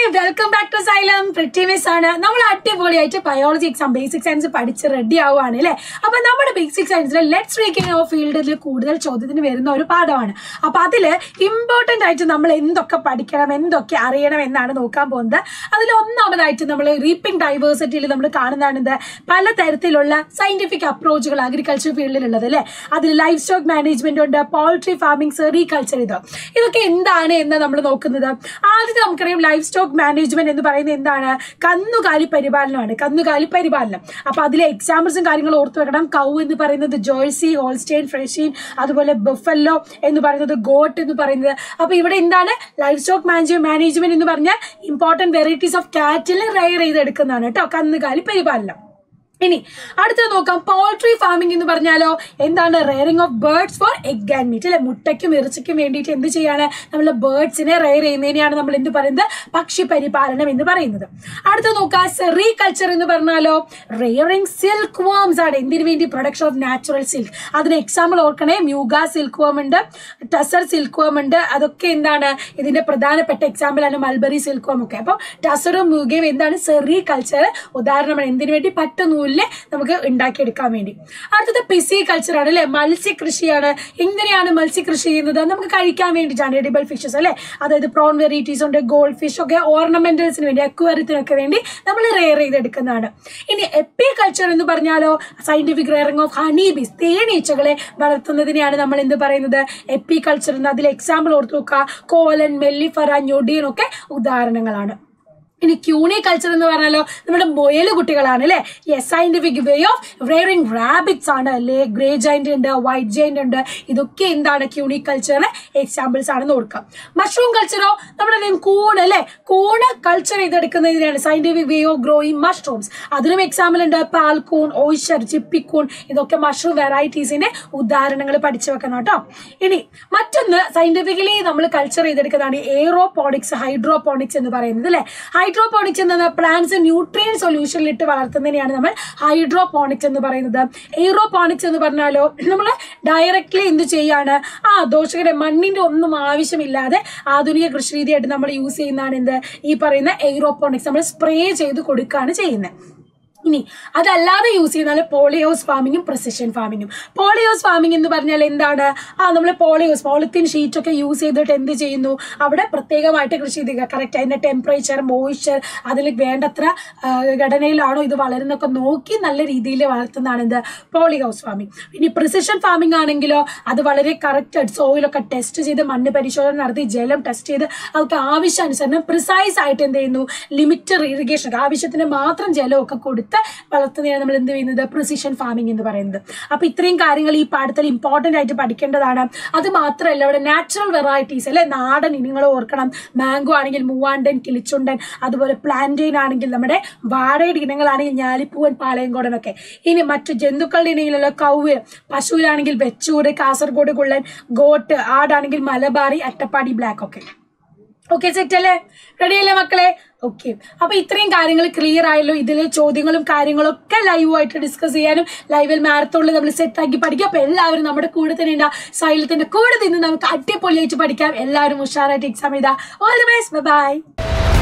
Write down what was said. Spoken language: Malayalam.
വെൽക്കം ബാക്ക് ടു സൈലം പ്രിറ്റിമിസ് ആണ് നമ്മൾ അടിപൊളിയായിട്ട് ബയോളജി എക്സാം ബേസിക് സയൻസ് പഠിച്ച് റെഡി ആവുകയാണ് അല്ലേ അപ്പൊ നമ്മുടെ ബേസിക് സയൻസിൽ ലെറ്റ്സ് റീക്കിംഗ് ഓഫ് ഫീൽഡിൽ കൂടുതൽ ചോദ്യത്തിന് വരുന്ന ഒരു പാഠമാണ് അപ്പൊ അതില് ഇമ്പോർട്ടന്റ് ആയിട്ട് നമ്മൾ എന്തൊക്കെ പഠിക്കണം എന്തൊക്കെ അറിയണം എന്നാണ് നോക്കാൻ പോകുന്നത് അതിൽ ഒന്നാമതായിട്ട് നമ്മൾ റീപ്പിംഗ് ഡൈവേഴ്സിറ്റിയിൽ നമ്മൾ കാണുന്നതാണ് ഇത് പലതരത്തിലുള്ള സയന്റിഫിക് അപ്രോച്ചുകൾ അഗ്രികൾച്ചർ ഫീൽഡിലുള്ളത് അല്ലേ അതിൽ ലൈഫ് സ്റ്റോക്ക് മാനേജ്മെന്റ് ഉണ്ട് പോൾട്രി ഫാമിംഗ് സെറികൾച്ചർ ഇത് ഇതൊക്കെ എന്താണ് എന്ന് നമ്മൾ നോക്കുന്നത് ആദ്യത്തെ നമുക്കറിയാം ലൈഫ് സ്റ്റോക്ക് മാനേജ്മെന്റ് എന്ന് പറയുന്നത് എന്താണ് കന്നുകാലി പരിപാലനമാണ് കന്നുകാലി പരിപാലനം അപ്പൊ അതിലെ എക്സാമ്പിൾസും കാര്യങ്ങളും ഓർത്തു വെക്കണം കൗ എന്ന് പറയുന്നത് ജേഴ്സി ഹോൾസ്റ്റൈൻ ഫ്രഷീൻ അതുപോലെ ബഫല്ലോ എന്ന് പറയുന്നത് ഗോട്ട് എന്ന് പറയുന്നത് അപ്പൊ ഇവിടെ എന്താണ് ലൈഫ് സ്റ്റോക്ക് മാനേജ്മെന്റ് എന്ന് പറഞ്ഞാൽ important varieties of cattle rear ചെയ്തെടുക്കുന്നതാണ് കേട്ടോ കന്നുകാലി പരിപാലനം ഇനി അടുത്തത് നോക്കാം പോൾട്രി ഫാമിംഗ് എന്ന് പറഞ്ഞാലോ എന്താണ് rearing of birds for egg and meat അല്ലെ മുട്ടയ്ക്കും ഇറച്ചിക്കും വേണ്ടിയിട്ട് എന്ത് ചെയ്യാണ് നമ്മൾ ബേർഡ്സിനെ റെയർ ചെയ്യുന്നതിനെയാണ് നമ്മൾ എന്ത് പറയുന്നത് പക്ഷി പരിപാലനം എന്ന് പറയുന്നത് അടുത്ത നോക്കാം സെറി കൾച്ചർ എന്ന് പറഞ്ഞാലോ റെയറിംഗ് സിൽക്ക് വേംസ് ആണ് എന്തിനു വേണ്ടി പ്രൊഡക്ഷൻ ഓഫ് നാച്ചുറൽ സിൽക്ക് അതിന് എക്സാമ്പിൾ ഓർക്കണേ മ്യൂഗ സിൽക്ക് വേം ഉണ്ട് ടസർ സിൽക്ക് വേം ഉണ്ട് അതൊക്കെ എന്താണ് ഇതിന്റെ പ്രധാനപ്പെട്ട എക്സാമ്പിൾ ആണ് മൽബറി സിൽക്ക് വേം ഒക്കെ അപ്പം ടസറും മ്യൂഗയും എന്താണ് സെറി കൾച്ചർ ഉദാഹരണമാണ് എന്തിനു വേണ്ടി പട്ട് നൂലില് നമുക്ക് ഉണ്ടാക്കിയെടുക്കാൻ വേണ്ടി അടുത്തത് പിസി കൾച്ചർ ആണ് അല്ലെ മത്സ്യകൃഷിയാണ് എങ്ങനെയാണ് മത്സ്യകൃഷി ചെയ്യുന്നത് നമുക്ക് കഴിക്കാൻ വേണ്ടിയിട്ടാണ് എഡിബിൾ ഫിഷസ് അല്ലെ അതായത് പ്രോൺ വെറൈറ്റീസ് ഉണ്ട് ഗോൾഡ് ഫിഷ് ഒക്കെ ഓർണമെന്റൽസിന് വേണ്ടി അക്വേറിയത്തിനൊക്കെ വേണ്ടി നമ്മൾ റെയർ ചെയ്തെടുക്കുന്നതാണ് ഇനി എപ്പി കൾച്ചർ എന്ന് പറഞ്ഞാലോ scientific rearing of honey bees തേനീച്ചകളെ വളർത്തുന്നതിനെയാണ് നമ്മൾ എന്ത് പറയുന്നത് എപ്പി കൾച്ചർ എന്ന് അതിൽ എക്സാമ്പിൾ ഓർത്ത് നോക്കുക കോലൻ മെല്ലിഫറ ഞൊടിയൻ ഒക്കെ ഉദാഹരണങ്ങളാണ് ഇനി ക്യൂണി കൾച്ചർ എന്ന് പറഞ്ഞാലോ നമ്മുടെ മൊയല് കുട്ടികളാണ് അല്ലെ yes scientific way of rearing rabbits ആണ് അല്ലെ ഗ്രേ ജൈന്റ് ഉണ്ട് വൈറ്റ് ജൈന്റ് ഉണ്ട് ഇതൊക്കെ എന്താണ് ക്യൂണി കൾച്ചറിന് എക്സാമ്പിൾസ് ആണെന്ന് ഓർക്കാം മഷ്റൂം കൾച്ചറോ നമ്മുടെ കൂണ് അല്ലെ കൂണ് കൾച്ചർ ചെയ്തെടുക്കുന്നതിനാണ് scientific way of growing mushrooms അതിനും എക്സാമ്പിൾ ഉണ്ട് പാൽക്കൂൺ ഓയിഷർ ചിപ്പിക്കൂൺ ഇതൊക്കെ മഷ്റൂം വെറൈറ്റീസിന്റെ ഉദാഹരണങ്ങൾ പഠിച്ചു വെക്കണം കേട്ടോ ഇനി മറ്റൊന്ന് സയന്റിഫിക്കലി നമ്മൾ കൾച്ചർ ചെയ്തെടുക്കുന്നതാണ് എയറോപോണിക്സ് ഹൈഡ്രോപോണിക്സ് എന്ന് പറയുന്നത് അല്ലെ ഹൈഡ്രോപോണിക്സ് എന്നത് പ്ലാന്റ്സ് ന്യൂട്രിയൻ സൊല്യൂഷനിൽ ഇട്ട് വളർത്തുന്നതിനെയാണ് നമ്മൾ ഹൈഡ്രോപോണിക്സ് എന്ന് പറയുന്നത് എയ്റോപോണിക്സ് എന്ന് പറഞ്ഞാലോ നമ്മൾ ഡയറക്റ്റ്ലി എന്ത് ചെയ്യാണ് ആ ദോഷകരെ മണ്ണിന്റെ ഒന്നും ആവശ്യമില്ലാതെ ആധുനിക കൃഷി രീതിയായിട്ട് നമ്മൾ യൂസ് ചെയ്യുന്നതാണ് എന്ത് ഈ പറയുന്ന എയ്റോപോണിക്സ് നമ്മൾ സ്പ്രേ ചെയ്ത് കൊടുക്കുകയാണ് ചെയ്യുന്നത് ഇനി അതല്ലാതെ യൂസ് ചെയ്യുന്ന പോളിയോസ് ഫാമിങ്ങും പ്രസിഷൻ ഫാമിങ്ങും പോളിയോസ് ഫാമിംഗ് എന്ന് പറഞ്ഞാൽ എന്താണ് ആ നമ്മൾ പോളിയോസ് പോളിത്തീൻ ഷീറ്റ് ഒക്കെ യൂസ് ചെയ്തിട്ട് എന്ത് ചെയ്യുന്നു അവിടെ പ്രത്യേകമായിട്ട് കൃഷി ചെയ്യുക കറക്റ്റ് അതിന്റെ ടെമ്പറേച്ചർ മോയ്സ്ചർ അതിൽ വേണ്ടത്ര ആ, ഘടനയിലാണോ ഇത് വളരുന്നൊക്കെ നോക്കി നല്ല രീതിയിൽ വളർത്തുന്നതാണ് എന്ത് പോളിഹൗസ് ഫാമിംഗ് ഇനി പ്രിസിഷൻ ഫാമിംഗ് ആണെങ്കിലോ അത് വളരെ കറക്റ്റ് സോയിലൊക്കെ ടെസ്റ്റ് ചെയ്ത് മണ്ണ് പരിശോധന നടത്തി ജലം ടെസ്റ്റ് ചെയ്ത് അവർക്ക് ആവശ്യാനുസരണം പ്രിസൈസ് ആയിട്ട് എന്ത് ചെയ്യുന്നു ലിമിറ്റഡ് ഇറിഗേഷൻ ആവശ്യത്തിന് മാത്രം ജലമൊക്കെ കൊടുത്ത് വളർത്തുന്നതാണ് നമ്മൾ എന്ത് ചെയ്യുന്നത് പ്രിസിഷൻ ഫാമിംഗ് എന്ന് പറയുന്നത് അപ്പൊ ഇത്രയും കാര്യങ്ങൾ ഈ പാഠത്തിൽ ഇമ്പോർട്ടന്റ് ആയിട്ട് പഠിക്കേണ്ടതാണ് അത് മാത്രമല്ല ഇവിടെ നാച്ചുറൽ വെറൈറ്റീസ് അല്ലെ നാടൻ ഇനങ്ങൾ ഓർക്കണം മാംഗോ ആണെങ്കിൽ മൂവാണ്ടൻ കിളിച്ചുണ്ടൻ അതുപോലെ പ്ലാന്റൈൻ ആണെങ്കിൽ നമ്മുടെ വാഴയുടെ ഇനങ്ങളാണെങ്കിൽ ഞാലിപ്പൂവൻ പാളയംകോടൻ ഒക്കെ ഇനി മറ്റു ജന്തുക്കളുടെ ഇനങ്ങളിലുള്ള കൗവ് പശുവിലാണെങ്കിൽ വെച്ചൂര് കാസർഗോഡ് കുള്ളൻ ഗോട്ട് ആടാണെങ്കിൽ മലബാറി അട്ടപ്പാടി ബ്ലാക്ക് ഒക്കെ ഓക്കെ സെറ്റ് അല്ലേ റെഡി അല്ലേ മക്കളെ ഓക്കെ അപ്പൊ ഇത്രയും കാര്യങ്ങൾ ക്ലിയർ ആയല്ലോ ഇതിലെ ചോദ്യങ്ങളും കാര്യങ്ങളും ഒക്കെ ലൈവായിട്ട് ഡിസ്കസ് ചെയ്യാനും ലൈവിൽ മാരത്തോണിൽ നമ്മൾ സെറ്റ് ആക്കി പഠിക്കാം അപ്പൊ എല്ലാവരും നമ്മുടെ കൂടെ തന്നെ ഉണ്ടാ സൈലത്തിന്റെ കൂടെ നിന്ന് നമുക്ക് അടിപൊളിയായിട്ട് പഠിക്കാം എല്ലാവരും ഉഷാറായിട്ട് എക്സാം ചെയ്താൽ ഓൾ ദി ബെസ്റ്റ് ബൈ